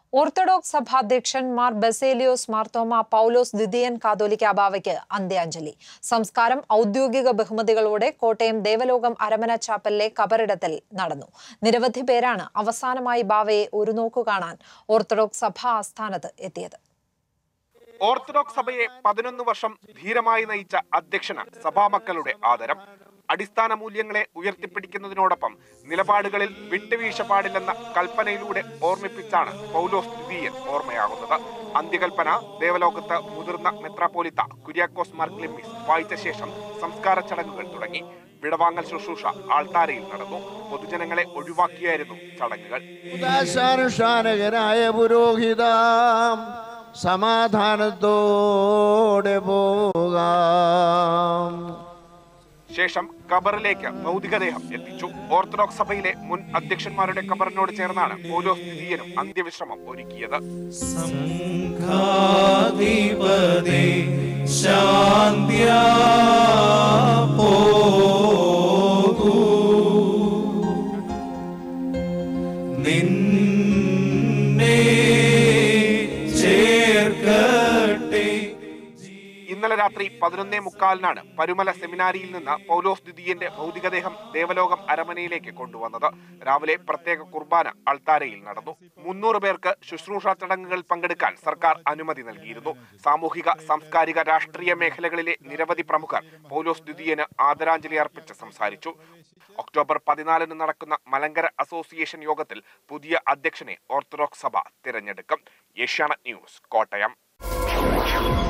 orthodox സഭാധ്യക്ഷൻ മാർ ബസേലിയോസ് മാർത്തോമ പൗലോസ് ദ്വിതീയൻ കാതോലിക്ക ബാവയ്ക്ക് അന്ത്യാഞ്ജലി സംസ്കാരം ഔദ്യോഗിക ബഹുമതികളോടെ കോട്ടയം ദേവലോകം അരമന ചാപ്പലിലെ കബറിടത്തിൽ നടന്നു നിരവധി പേരാണ് അവസാനമായി ബാവയെ ഒരു നോക്കു കാണാൻ ഓർത്തഡോക്സ് സഭാ ആസ്ഥാനത്ത് എത്തിയത് ഓർത്തഡോക്സ് സഭയെ പതിനൊന്ന് വർഷം ധീരമായി നയിച്ച അധ്യക്ഷന് സഭാമക്കളുടെ ആദരം അടിസ്ഥാന മൂല്യങ്ങളെ ഉയർത്തിപ്പിടിക്കുന്നതിനോടൊപ്പം നിലപാടുകളിൽ വിട്ടുവീഴ്ച പാടില്ലെന്ന കൽപ്പനയിലൂടെ ഓർമ്മിപ്പിച്ചാണ് പൗലോസ് ദ്വിതീയൻ ഓർമ്മയാകുന്നത് അന്ത്യകൽപ്പന ദേവലോകത്ത് മുതിർന്ന മെത്രാപ്പോലിത്ത കുര്യാക്കോസ് മാർ ക്ലിമ്മിസ് വായിച്ച ശേഷം സംസ്കാര ചടങ്ങുകൾ തുടങ്ങി വിടവാങ്ങൽ ശുശ്രൂഷ ആൾത്താരയിൽ നടന്നു പൊതുജനങ്ങളെ ഒഴിവാക്കിയായിരുന്നു ചടങ്ങുകൾ ഉദാശാനുഷ്ഠാനകനായ പുരോഹിത സമാധാനത്തോടെ പോകാം ശേഷം ഖബറിലേക്ക് ഭൗതികദേഹം എത്തിച്ചു ഓർത്തഡോക്സ് സഭയിലെ മുൻ അധ്യക്ഷന്മാരുടെ ഖബറിനോട് ചേർന്നാണ് പൗലോസ് ദ്വിതീയനും അന്ത്യവിശ്രമം ഒരുക്കിയത് സംഘാധിപതി ശാന്ത്യാ പോകൂ നിന്നെ ചേർക്കട്ടെ ഇന്നലെ രാത്രി പതിനൊന്നേ മുക്കാലിനാണ് പരുമല സെമിനാരിയിൽ നിന്ന് പൗലോസ് ദ്വിതീയന്റെ ഭൗതികദേഹം ദേവലോകം അരമനയിലേക്ക് കൊണ്ടുവന്നത് രാവിലെ പ്രത്യേക കുർബാന അൾത്താരയിൽ നടന്നു മുന്നൂറ് പേർക്ക് ശുശ്രൂഷ ചടങ്ങുകൾ പങ്കെടുക്കാൻ സർക്കാർ അനുമതി നൽകിയിരുന്നു സാമൂഹിക സാംസ്കാരിക രാഷ്ട്രീയ മേഖലകളിലെ നിരവധി പ്രമുഖർ പൗലോസ് ദ്വിതീയന് ആദരാഞ്ജലി അർപ്പിച്ച് സംസാരിച്ചു ഒക്ടോബർ പതിനാലിന് നടക്കുന്ന മലങ്കര അസോസിയേഷൻ യോഗത്തിൽ പുതിയ അധ്യക്ഷനെ ഓർത്തഡോക്സ് സഭ തിരഞ്ഞെടുക്കും ഏഷ്യാനെറ്റ് ന്യൂസ് കോട്ടയം